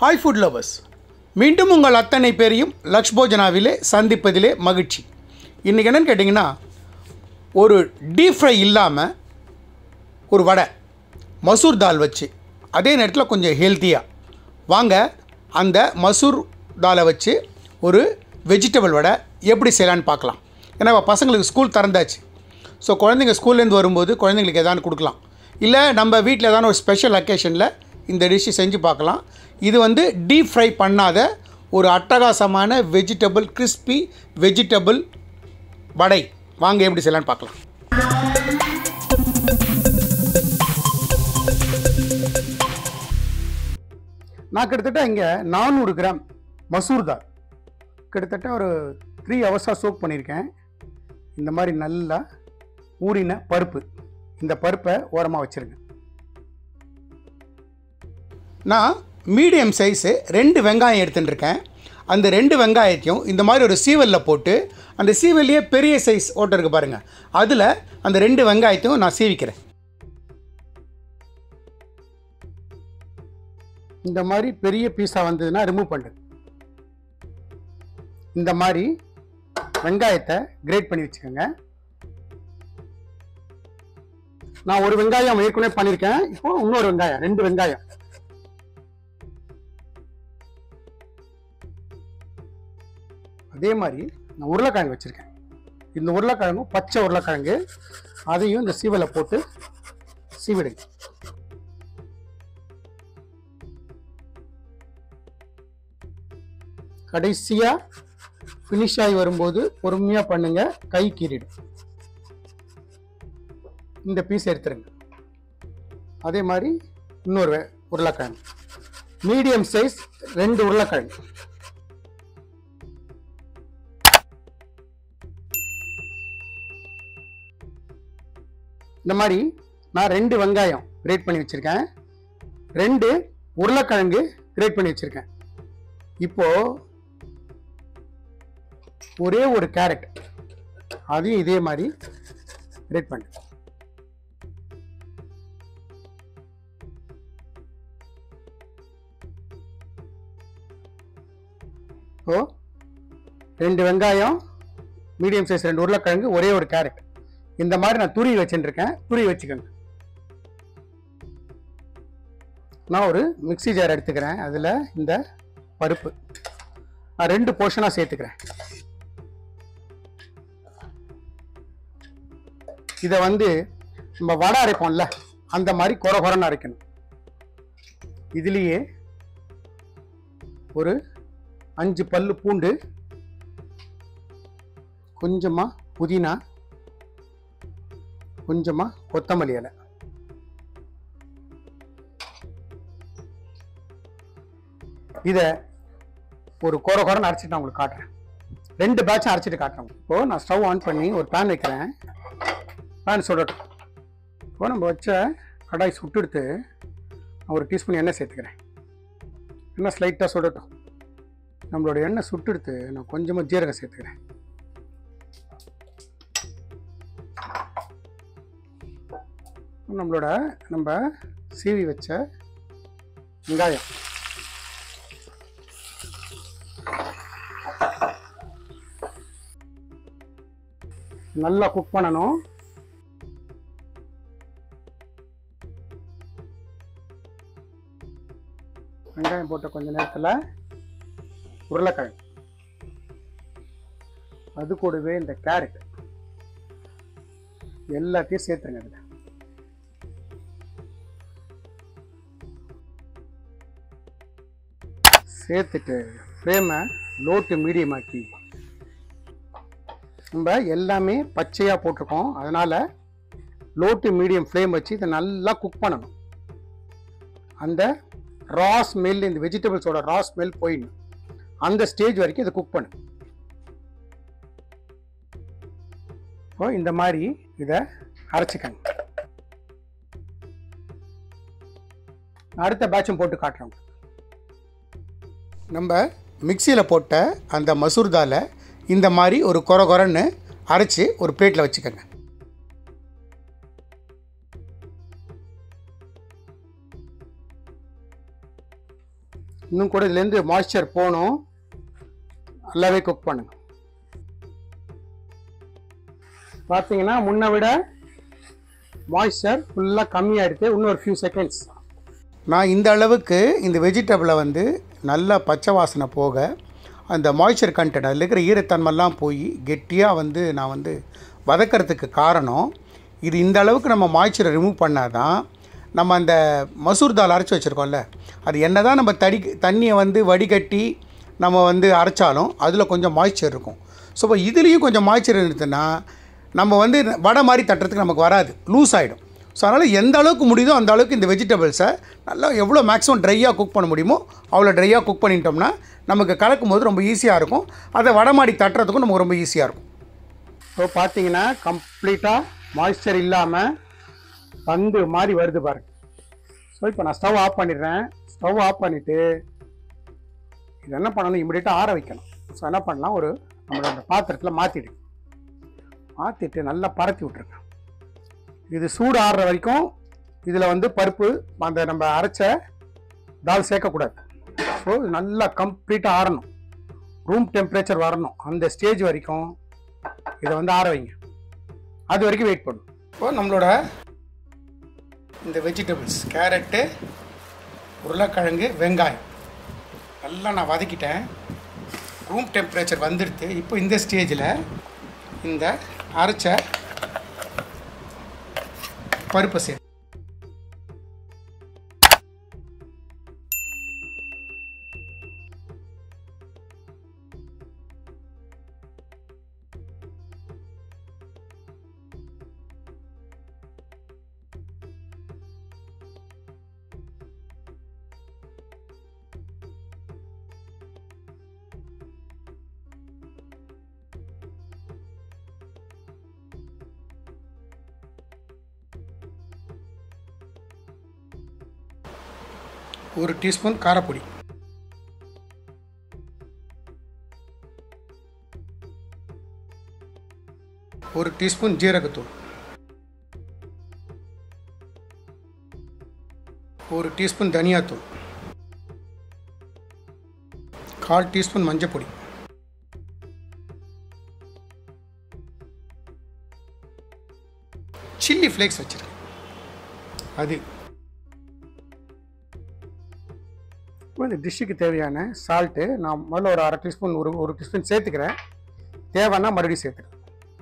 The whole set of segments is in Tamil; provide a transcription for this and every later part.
ஹாய் ஃபுட் லவர்ஸ் மீண்டும் உங்கள் அத்தனை பேரையும் லக்ஷ் போஜனாவிலே சந்திப்பதிலே மகிழ்ச்சி இன்றைக்கி என்னென்னு கேட்டிங்கன்னா ஒரு டீப் ஃப்ரை இல்லாமல் ஒரு வடை மசூர் தால் வச்சு அதே நேரத்தில் கொஞ்சம் ஹெல்த்தியாக வாங்க அந்த மசூர் தாலை வச்சு ஒரு வெஜிடபிள் வடை எப்படி செய்யலான்னு பார்க்கலாம் ஏன்னா இப்ப பசங்களுக்கு ஸ்கூல் திறந்தாச்சு ஸோ குழந்தைங்க ஸ்கூல்லேருந்து வரும்போது குழந்தைங்களுக்கு எதாவது கொடுக்கலாம் இல்லை நம்ம வீட்டில் ஏதாவது ஒரு ஸ்பெஷல் அக்கேஷனில் இந்த டிஷ்ஷு செஞ்சு பார்க்கலாம் இது வந்து டீப் ஃப்ரை பண்ணாத ஒரு அட்டகாசமான வெஜிடபிள் கிறிஸ்பி வெஜிடபிள் வடை வாங்க எப்படி செய்யலான்னு பார்க்கலாம் நான் கிட்டத்தட்ட இங்கே நானூறு கிராம் மசூர் தால் கிட்டத்தட்ட ஒரு த்ரீ ஹவர்ஸாக சோக் பண்ணியிருக்கேன் இந்த மாதிரி நல்லா ஊறின பருப்பு இந்த பருப்பை ஓரமாக வச்சுருங்க நான் மீடியம் சைஸு ரெண்டு வெங்காயம் எடுத்துட்டு இருக்கேன் அந்த ரெண்டு வெங்காயத்தையும் இந்த மாதிரி ஒரு சீவலில் போட்டு அந்த சீவல்லையே பெரிய சைஸ் ஓட்டை இருக்குது பாருங்கள் அதில் அந்த ரெண்டு வெங்காயத்தையும் நான் சீவிக்கிறேன் இந்த மாதிரி பெரிய பீஸாக வந்ததுன்னா ரிமூவ் பண்ணு இந்த மாதிரி வெங்காயத்தை கிரேட் பண்ணி வச்சுக்கோங்க நான் ஒரு வெங்காயம் ஏற்கனவே பண்ணியிருக்கேன் இப்போ இன்னொரு வெங்காயம் ரெண்டு வெங்காயம் அதே மாதிரி நான் உருளைக்கிழங்கு வச்சுருக்கேன் இந்த உருளைக்கிழங்கும் பச்சை உருளைக்கிழங்கு அதையும் இந்த சீவலை போட்டு சீவிடுங்க கடைசியாக ஃபினிஷ் ஆகி வரும்போது பொறுமையாக பண்ணுங்க கை கீறிடும் இந்த பீஸ் எடுத்துருங்க அதே மாதிரி இன்னொரு வே- உருளைக்கிழங்கு மீடியம் சைஸ் ரெண்டு உருளைக்கிழங்கு இந்த மாதிரி நான் ரெண்டு வெங்காயம் கிரேட் பண்ணி வச்சிருக்கேன் ரெண்டு உருளைக்கிழங்கு கிரேட் பண்ணி வச்சிருக்கேன் இப்போ ஒரே ஒரு கேரட் அதையும் இதே மாதிரி கிரேட் பண்ணு ஓ ரெண்டு வெங்காயம் மீடியம் சைஸ் ரெண்டு உருளைக்கிழங்கு ஒரே ஒரு கேரட் இந்த மாதிரி நான் துருவி வச்சுருக்கேன் துருவி வச்சுக்கோங்க நான் ஒரு மிக்ஸி ஜார் எடுத்துக்கிறேன் அதில் இந்த பருப்பு நான் ரெண்டு போர்ஷனாக சேர்த்துக்கிறேன் இதை வந்து நம்ம வடை அரைப்போம்ல அந்த மாதிரி கொர கொரன்னு அரைக்கணும் இதுலேயே ஒரு அஞ்சு பல்லு பூண்டு கொஞ்சமாக புதினா கொஞ்சமாக கொத்தமல்லி இலை இதை ஒரு கொர கொரன்னு அரைச்சிட்டு நான் உங்களுக்கு காட்டுறேன் ரெண்டு பேட்சும் அரைச்சிட்டு காட்டுறேன் இப்போது நான் ஸ்டவ் ஆன் பண்ணி ஒரு பேன் வைக்கிறேன் பேன் சுடட்டும் இப்போ நம்ம வச்ச கடாய் சுட்டெடுத்து நான் ஒரு டீஸ்பூன் எண்ணெய் சேர்த்துக்கிறேன் எண்ணெய் ஸ்லைட்டாக சுடட்டும் நம்மளோட எண்ணெய் சுட்டெடுத்து நான் கொஞ்சமாக ஜீரகம் சேர்த்துக்கிறேன் நம்மளோட நம்ம சீவி வச்ச வெங்காயம் நல்லா குக் பண்ணணும் வெங்காயம் போட்ட கொஞ்ச நேரத்தில் உருளைக்கிழங்கு அது கூடவே இந்த கேரட் எல்லாத்தையும் சேர்த்துருங்க அதில் சேர்த்துட்டு ஃப்ளேமை லோ டு மீடியம் ஆக்கி நம்ம எல்லாமே பச்சையாக போட்டிருக்கோம் அதனால் லோ டு மீடியம் ஃப்ளேம் வச்சு இதை நல்லா குக் பண்ணணும் அந்த ரா ஸ்மெல் இந்த வெஜிடபிள்ஸோட ரா ஸ்மெல் போயிடணும் அந்த ஸ்டேஜ் வரைக்கும் இதை குக் பண்ணு இப்போ இந்த மாதிரி இதை அரைச்சிக்கங்க அடுத்த பேட்சும் போட்டு காட்டுறோம் நம்ம மிக்சியில் போட்ட அந்த மசூர் தாலை இந்த மாதிரி ஒரு கொர கொரன்னு அரைச்சி ஒரு பிளேட்டில் வச்சுக்கோங்க இன்னும் கூட இதுலேருந்து மாய்ஸ்சர் போகணும் நல்லாவே குக் பண்ணுங்க பார்த்தீங்கன்னா முன்னை விட மாய்ஸ்சர் ஃபுல்லாக கம்மியாகிடுது இன்னும் ஒரு ஃபியூ செகண்ட்ஸ் நான் இந்த அளவுக்கு இந்த வெஜிடபிளை வந்து நல்லா பச்சை வாசனை போக அந்த மாய்ஸ்சர் கண்டென்ட் அதில் இருக்கிற ஈரத்தன்மைலாம் போய் கெட்டியாக வந்து நான் வந்து வதக்கிறதுக்கு காரணம் இது இந்த அளவுக்கு நம்ம மாய்ச்சரை ரிமூவ் பண்ணால் தான் நம்ம அந்த மசூர் தால் அரைச்சி வச்சுருக்கோம்ல அது என்ன தான் நம்ம தடி தண்ணியை வந்து வடிகட்டி நம்ம வந்து அரைச்சாலும் அதில் கொஞ்சம் மாய்ச்சர் இருக்கும் ஸோ இப்போ இதுலேயும் கொஞ்சம் மாய்ச்சர் இருந்துச்சுன்னா நம்ம வந்து வடை மாதிரி தட்டுறதுக்கு நமக்கு வராது லூஸ் ஆகிடும் ஸோ அதனால் எந்த அளவுக்கு முடியுதோ அந்த அளவுக்கு இந்த வெஜிடபிள்ஸை நல்லா எவ்வளோ மேக்ஸிமம் ட்ரையாக குக் பண்ண முடியுமோ அவ்வளோ ட்ரையாக குக் பண்ணிட்டோம்னா நமக்கு கலக்கும் போது ரொம்ப ஈஸியாக இருக்கும் அதை வடை மாதிரி தட்டுறதுக்கும் நமக்கு ரொம்ப ஈஸியாக இருக்கும் ஸோ பார்த்தீங்கன்னா கம்ப்ளீட்டாக மாய்ஸ்சர் இல்லாமல் பந்து மாதிரி வருது பாருங்க ஸோ இப்போ நான் ஸ்டவ் ஆஃப் பண்ணிடுறேன் ஸ்டவ் ஆஃப் பண்ணிவிட்டு இது என்ன பண்ணணும் இமிடியேட்டாக ஆற வைக்கணும் ஸோ என்ன பண்ணலாம் ஒரு நம்மளோட பாத்திரத்தில் மாற்றிடு மாற்றிட்டு நல்லா பரத்தி விட்ருங்க இது சூடு ஆறுற வரைக்கும் இதில் வந்து பருப்பு அந்த நம்ம அரைச்ச தால் சேர்க்கக்கூடாது ஸோ இது நல்லா கம்ப்ளீட்டாக ஆறணும் ரூம் டெம்பரேச்சர் வரணும் அந்த ஸ்டேஜ் வரைக்கும் இதை வந்து ஆற வைங்க அது வரைக்கும் வெயிட் பண்ணும் இப்போ நம்மளோட இந்த வெஜிடபிள்ஸ் கேரட்டு உருளைக்கிழங்கு வெங்காயம் நல்லா நான் வதக்கிட்டேன் ரூம் டெம்பரேச்சர் வந்துடுது இப்போ இந்த ஸ்டேஜில் இந்த அரைச்ச பருப்பை சேர்த்து ஒரு டீஸ்பூன் காரப்பொடி ஒரு டீஸ்பூன் ஜீரகத்தூள் ஒரு டீஸ்பூன் தனியாத்தூள் கால் டீஸ்பூன் மஞ்சப்பொடி சில்லி ஃப்ளேக்ஸ் வச்சிருக்கேன் அது இப்போ இந்த டிஷ்ஷுக்கு தேவையான சால்ட்டு நான் முதல்ல ஒரு அரை டீஸ்பூன் ஒரு ஒரு டீஸ்பூன் சேர்த்துக்கிறேன் தேவைன்னா மறுபடியும் சேர்த்துக்கிறேன்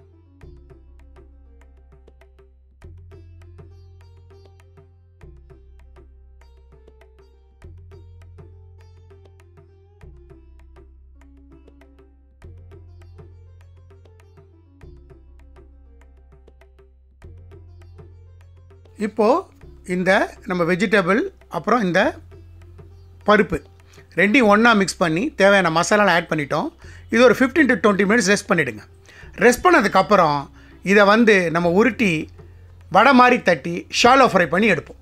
இப்போது இந்த நம்ம வெஜிடபிள் அப்புறம் இந்த பருப்பு ரெண்டையும் ஒன்றா மிக்ஸ் பண்ணி தேவையான மசாலாலாம் ஆட் பண்ணிட்டோம் இது ஒரு fifteen to twenty minutes rest பண்ணிவிடுங்க ரெஸ்ட் பண்ணதுக்கப்புறம் இதை வந்து நம்ம உருட்டி வடை மாதிரி தட்டி ஷாலோ ஃப்ரை பண்ணி எடுப்போம்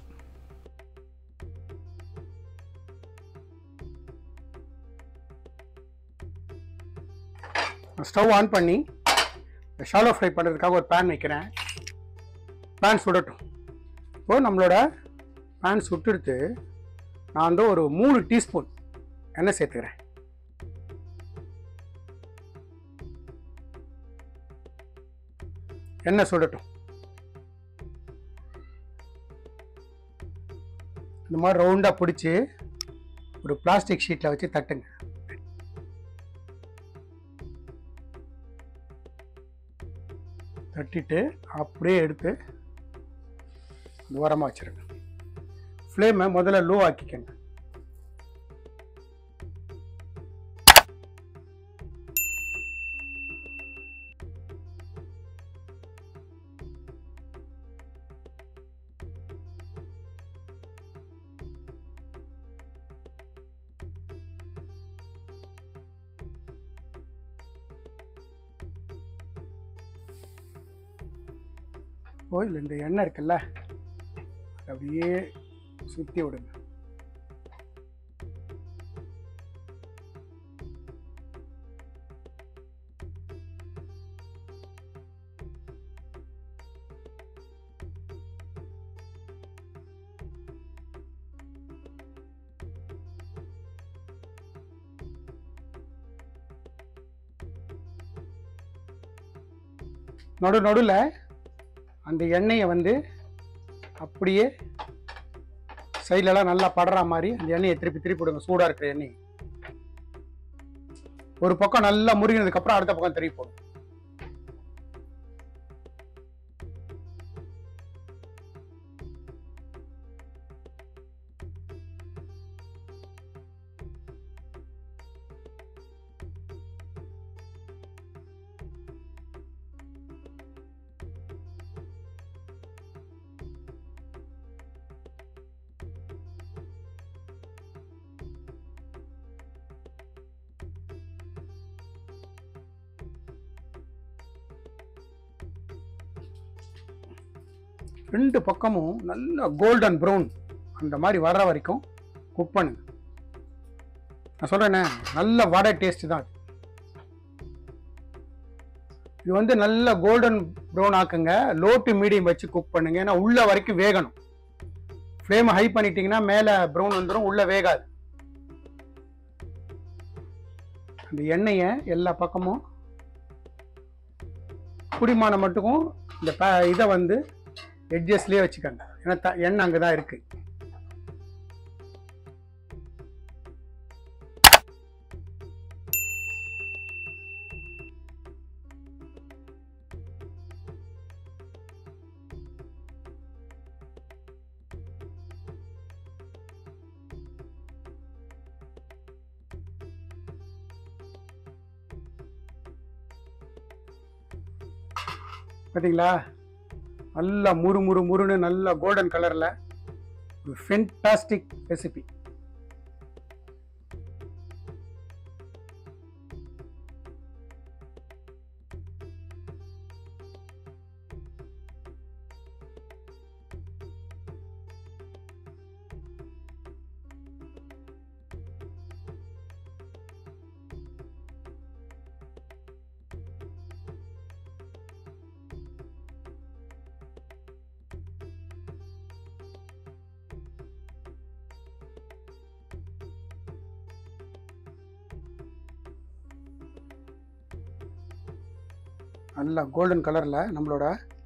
ஸ்டவ் ஆன் பண்ணி ஷாலோ ஃப்ரை பண்ணுறதுக்காக ஒரு பேன் வைக்கிறேன் பேன் சுடட்டும் இப்போது நம்மளோட பேன் சுட்டுடுத்து நான் வந்து ஒரு மூணு டீஸ்பூன் எண்ணெய் சேர்த்துக்கிறேன் எண்ணெய் சுடட்டும் இந்த மாதிரி ரவுண்டாக பிடிச்சி ஒரு பிளாஸ்டிக் ஷீட்டில் வச்சு தட்டுங்க தட்டிட்டு அப்படியே எடுத்து ஓரமாக வச்சுருங்க ஃப்ளேமை முதல்ல லோ ஆக்கிக்கங்க ஓ இல்லை இந்த எண்ணெய் இருக்குல்ல அதை அப்படியே சுற்றி விடுங்க நடு நடுவில் அந்த எண்ணெயை வந்து அப்படியே சைட்லலாம் நல்லா படுற மாதிரி அந்த எண்ணெயை திருப்பி திருப்பி விடுங்க சூடாக இருக்கிற எண்ணெய் ஒரு பக்கம் நல்லா முருகினதுக்கு அப்புறம் அடுத்த பக்கம் திருப்பி போடும் ரெண்டு பக்கமும் நல்லா கோல்டன் ப்ரௌன் அந்த மாதிரி வர்ற வரைக்கும் குக் பண்ணுங்க நான் சொல்றேனே நல்ல வடை டேஸ்ட் தான் அது. இது வந்து நல்ல கோல்டன் ப்ரௌன் ஆக்குங்க லோ டு மீடியம் வச்சு குக் பண்ணுங்க ஏன்னா உள்ள வரைக்கும் வேகணும் ஃப்ளேம் ஹை பண்ணிட்டீங்கன்னா மேலே ப்ரௌன் வந்துடும் உள்ள வேகாது அந்த எண்ணெயை எல்லா பக்கமும் குடிமானம் மட்டுக்கும் இந்த ப இதை வந்து எட்ஜஸ்ட்லேயே வச்சுக்கோங்க ஏன்னா த எண்ணெய் அங்கே தான் இருக்குது பார்த்தீங்களா நல்லா முறு முறு முறுன்னு நல்ல கோல்டன் கலரில் ஒரு ஃபென்டாஸ்டிக் ரெசிபி நல்ல கோல்டன் கலரில் நம்மளோட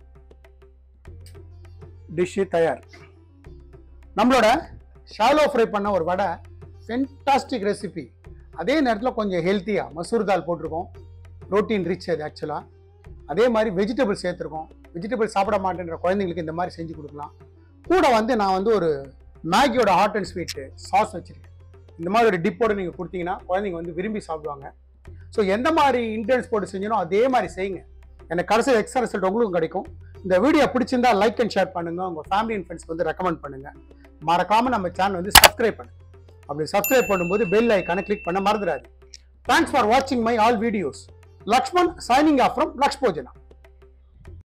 டிஷ்ஷு தயார் நம்மளோட ஷாலோ ஃப்ரை பண்ண ஒரு வடை ஃபென்டாஸ்டிக் ரெசிபி அதே நேரத்தில் கொஞ்சம் ஹெல்த்தியாக மசூர் தால் போட்டிருக்கோம் ப்ரோட்டீன் ரிச் அது ஆக்சுவலாக அதே மாதிரி வெஜிடபிள் சேர்த்துருக்கோம் வெஜிடபிள் சாப்பிட மாட்டேன்ற குழந்தைங்களுக்கு இந்த மாதிரி செஞ்சு கொடுக்கலாம் கூட வந்து நான் வந்து ஒரு மேகியோட ஹாட் அண்ட் ஸ்வீட்டு சாஸ் வச்சுருக்கேன் இந்த மாதிரி ஒரு டிப்போடு நீங்கள் கொடுத்தீங்கன்னா குழந்தைங்க வந்து விரும்பி சாப்பிடுவாங்க ஸோ எந்த மாதிரி இன்டென்ஸ் போட்டு செஞ்சனோ அதே மாதிரி செய்யுங்க எனக்கு கடைசி எக்ஸ்ட்ரா ரிசல்ட் உங்களுக்கும் கிடைக்கும் இந்த வீடியோ பிடிச்சிருந்தா லைக் அண்ட் ஷேர் பண்ணுங்க உங்க ஃபேமிலி அண்ட் ஃப்ரெண்ட்ஸ்க்கு வந்து ரெக்கமெண்ட் பண்ணுங்க மறக்காம நம்ம சேனல் வந்து சப்ஸ்கிரைப் பண்ணுங்க அப்படி சப்ஸ்கிரைப் பண்ணும்போது பெல் ஐக்கானை கிளிக் பண்ண மறந்துடாது தேங்க்ஸ் ஃபார் வாட்சிங் my all videos Lakshman signing off from லக்ஷ்போஜனா